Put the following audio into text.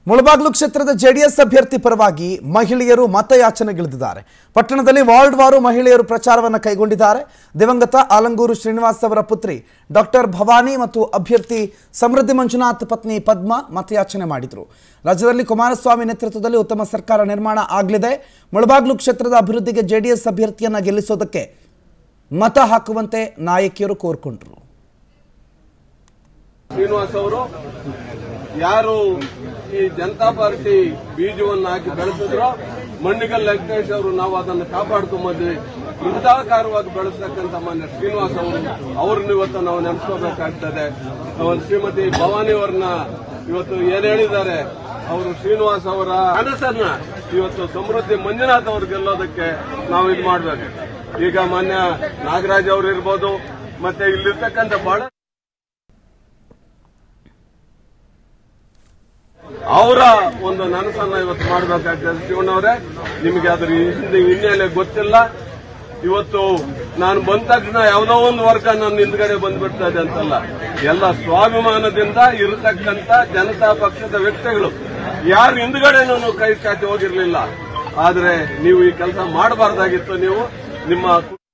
ಮುಳಬಾಗ್ಲು ಕ್ಷೇತ್ರದ ಜೆಡಿಎಸ್ ಅಭ್ಯರ್ಥಿ ಪರವಾಗಿ ಮಹಿಳೆಯರು ಮತಯಾಚನೆಗಿಳಿದಿದ್ದಾರೆ ಪಟ್ಟಣದಲ್ಲಿ ವಾರ್ಡ್ ವಾರು ಮಹಿಳೆಯರು ಪ್ರಚಾರವನ್ನು ಕೈಗೊಂಡಿದ್ದಾರೆ ದಿವಂಗತ ಆಲಂಗೂರು ಶ್ರೀನಿವಾಸ್ ಅವರ ಪುತ್ರಿ ಡಾಕ್ಟರ್ ಭವಾನಿ ಮತ್ತು ಅಭ್ಯರ್ಥಿ ಸಮೃದ್ಧಿ ಮಂಜುನಾಥ್ ಪತ್ನಿ ಪದ್ಮ ಮತಯಾಚನೆ ಮಾಡಿದರು ರಾಜ್ಯದಲ್ಲಿ ಕುಮಾರಸ್ವಾಮಿ ನೇತೃತ್ವದಲ್ಲಿ ಉತ್ತಮ ಸರ್ಕಾರ ನಿರ್ಮಾಣ ಆಗಲಿದೆ ಮುಳಬಾಗ್ಲು ಕ್ಷೇತ್ರದ ಅಭಿವೃದ್ಧಿಗೆ ಜೆಡಿಎಸ್ ಅಭ್ಯರ್ಥಿಯನ್ನ ಗೆಲ್ಲಿಸೋದಕ್ಕೆ ಮತ ಹಾಕುವಂತೆ ನಾಯಕಿಯರು ಕೋರ್ಕೊಂಡ್ರು ಶ್ರೀನಿವಾಸ್ ಅವರು ಯಾರು ಈ ಜನತಾ ಪಾರ್ಟಿ ಬೀಜವನ್ನು ಹಾಕಿ ಬೆಳೆಸಿದ್ರು ಮಣ್ಣಿಗಲ್ ವೆಂಕಟೇಶ್ ಅವರು ನಾವು ಅದನ್ನು ಕಾಪಾಡ್ಕೊಂಬಂದ್ವಿ ವೃದ್ಧಾಕಾರವಾಗಿ ಬೆಳೆಸ್ತಕ್ಕಂಥ ಮಾನ್ಯ ಶ್ರೀನಿವಾಸ್ ಅವರು ಅವ್ರನ್ನ ಇವತ್ತು ನಾವು ನೆನೆಸ್ಕೋಬೇಕಾಗ್ತದೆ ನಾವು ಶ್ರೀಮತಿ ಭವಾನಿ ಅವ್ರನ್ನ ಇವತ್ತು ಏನ್ ಹೇಳಿದ್ದಾರೆ ಅವರು ಶ್ರೀನಿವಾಸ್ ಅವರ ಕನಸನ್ನ ಇವತ್ತು ಸಮೃದ್ಧಿ ಮಂಜುನಾಥ್ ಅವ್ರು ಗೆಲ್ಲೋದಕ್ಕೆ ನಾವು ಇದು ಮಾಡ್ಬೇಕು ಈಗ ಮಾನ್ಯ ನಾಗರಾಜ್ ಅವರು ಇರ್ಬೋದು ಮತ್ತೆ ಇಲ್ಲಿರ್ತಕ್ಕಂಥ ಬಹಳ ಅವರ ಒಂದು ನನಸನ್ನ ಇವತ್ತು ಮಾಡಬೇಕಾಗ್ತದೆ ಶಿವಣ್ಣವರೇ ನಿಮಗೆ ಅದ್ರ ಹಿಂದೆ ಹಿನ್ನೆಲೆ ಗೊತ್ತಿಲ್ಲ ಇವತ್ತು ನಾನು ಬಂದ ತಕ್ಷಣ ಯಾವುದೋ ಒಂದು ವರ್ಗ ನನ್ನ ಹಿಂದ್ಗಡೆ ಬಂದ್ಬಿಡ್ತಾ ಇದೆ ಅಂತಲ್ಲ ಎಲ್ಲ ಸ್ವಾಭಿಮಾನದಿಂದ ಇರತಕ್ಕಂತ ಜನತಾ ಪಕ್ಷದ ವ್ಯಕ್ತಿಗಳು ಯಾರು ಹಿಂದ್ಗಡೆ ನಾನು ಕೈ ಚಾಚಿ ಹೋಗಿರ್ಲಿಲ್ಲ ಆದ್ರೆ ನೀವು ಈ ಕೆಲಸ ಮಾಡಬಾರ್ದಾಗಿತ್ತು ನೀವು ನಿಮ್ಮ